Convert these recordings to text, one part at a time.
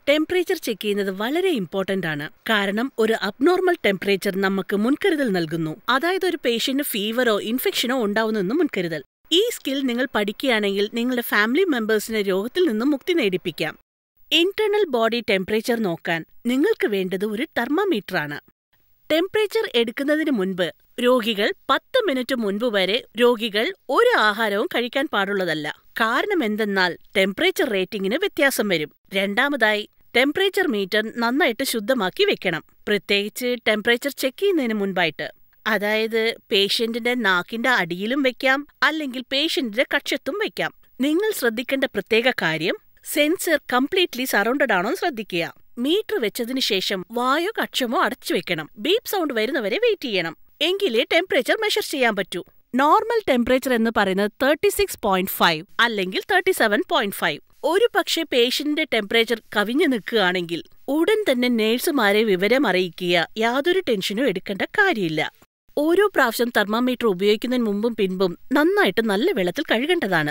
temperature check ചെയ്യുന്നത് വളരെ important ആണ് കാരണം ഒരു അബ്നോർമൽ ടെമ്പറേച്ചർ നമുക്ക് മുൻകരുതൽ നൽകുന്നു അതായത് ഒരു പേഷ്യന്റിന് ഫീവറോ ഇൻഫെക്ഷനോ ഉണ്ടാവുന്നെന്ന് മുൻകരുതൽ ഈ സ്കിൽ നിങ്ങൾ പഠിക്കുകയാണെങ്കിൽ നിങ്ങളുടെ ഫാമിലി മെമ്പേഴ്സിനെ രോഗത്തിൽ നിന്നും മുക്തി നേടിപ്പിക്കാം ഇന്റേണൽ ബോഡി ടെമ്പറേച്ചർ നോക്കാൻ നിങ്ങൾക്ക് വേണ്ടത് ഒരു തെർമോമീറ്റർ ആണ് ടെമ്പറേച്ചർ എടുക്കുന്നതിന് മുൻപ് രോഗികൾ പത്ത് മിനിറ്റ് മുൻപ് വരെ രോഗികൾ ഒരു ആഹാരവും കഴിക്കാൻ പാടുള്ളതല്ല കാരണം എന്തെന്നാൽ ടെമ്പറേച്ചർ റേറ്റിംഗിന് വ്യത്യാസം വരും രണ്ടാമതായി ടെമ്പറേച്ചർ മീറ്റർ നന്നായിട്ട് ശുദ്ധമാക്കി വെക്കണം പ്രത്യേകിച്ച് ടെമ്പറേച്ചർ ചെക്ക് ചെയ്യുന്നതിന് മുൻപായിട്ട് അതായത് പേഷ്യന്റിന്റെ നാക്കിന്റെ അടിയിലും വെക്കാം അല്ലെങ്കിൽ പേഷ്യന്റിന്റെ കക്ഷത്തും വെക്കാം നിങ്ങൾ ശ്രദ്ധിക്കേണ്ട പ്രത്യേക കാര്യം സെൻസർ കംപ്ലീറ്റ്ലി സറൗണ്ടഡ് ആണോ ശ്രദ്ധിക്കുക മീറ്റർ വെച്ചതിന് ശേഷം വായോ കക്ഷമോ അടച്ചു വെക്കണം ബീപ്പ് സൗണ്ട് വരുന്നവരെ വെയിറ്റ് ചെയ്യണം എങ്കിലേ ടെമ്പറേച്ചർ മെഷർ ചെയ്യാൻ പറ്റൂ നോർമൽ ടെമ്പറേച്ചർ എന്ന് പറയുന്നത് തേർട്ടി സിക്സ് പോയിന്റ് ഫൈവ് അല്ലെങ്കിൽ തേർട്ടി സെവൻ പോയിന്റ് ഫൈവ് ഒരു പക്ഷേ പേഷ്യന്റിന്റെ ടെമ്പറേച്ചർ കവിഞ്ഞു നിൽക്കുകയാണെങ്കിൽ ഉടൻ തന്നെ നേഴ്സുമാരെ വിവരം അറിയിക്കുക യാതൊരു ടെൻഷനും എടുക്കേണ്ട കാര്യമില്ല ഓരോ പ്രാവശ്യം തെർമോമീറ്റർ ഉപയോഗിക്കുന്നതിന് മുമ്പും പിൻപും നന്നായിട്ട് നല്ല വെള്ളത്തിൽ കഴുകേണ്ടതാണ്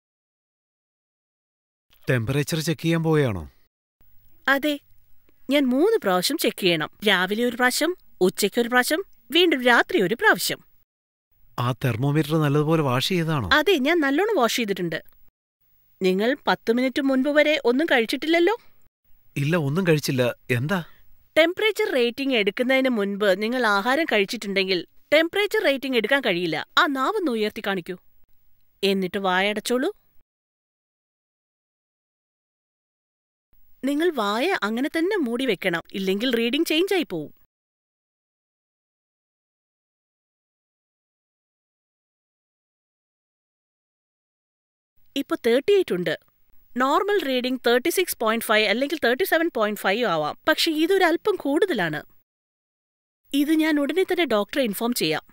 ടെമ്പറേച്ചർ ചെക്ക് ചെയ്യാൻ പോയാണോ അതെ ഞാൻ മൂന്ന് പ്രാവശ്യം ചെക്ക് ചെയ്യണം രാവിലെ ഒരു പ്രാവശ്യം ഉച്ചയ്ക്ക് ഒരു പ്രാവശ്യം വീണ്ടും രാത്രി ഒരു പ്രാവശ്യം ആ തെർമോമീറ്റർ നല്ലതുപോലെ വാഷ് ചെയ്താണോ അതെ ഞാൻ നല്ലോണം വാഷ് ചെയ്തിട്ടുണ്ട് നിങ്ങൾ പത്ത് മിനിറ്റ് മുൻപ് വരെ ഒന്നും കഴിച്ചിട്ടില്ലല്ലോ ഇല്ല ഒന്നും കഴിച്ചില്ല എന്താ ടെമ്പറേച്ചർ റേറ്റിംഗ് എടുക്കുന്നതിന് മുൻപ് നിങ്ങൾ ആഹാരം കഴിച്ചിട്ടുണ്ടെങ്കിൽ ടെമ്പറേച്ചർ റേറ്റിംഗ് എടുക്കാൻ കഴിയില്ല ആ നാവൊന്ന് ഉയർത്തി കാണിക്കൂ എന്നിട്ട് വായടച്ചോളൂ നിങ്ങൾ വായ അങ്ങനെ തന്നെ മൂടി വെക്കണം ഇല്ലെങ്കിൽ റീഡിംഗ് ചേഞ്ച് ആയി പോവും ഇപ്പൊ തേർട്ടി എയ്റ്റ് ഉണ്ട് normal reading thirty six point five അല്ലെങ്കിൽ തേർട്ടി സെവൻ പോയിന്റ് ഫൈവ് ആവാം പക്ഷെ ഇതൊരു അല്പം കൂടുതലാണ് ഇത് ഞാൻ ഉടനെ തന്നെ ഡോക്ടറെ ഇൻഫോം ചെയ്യാം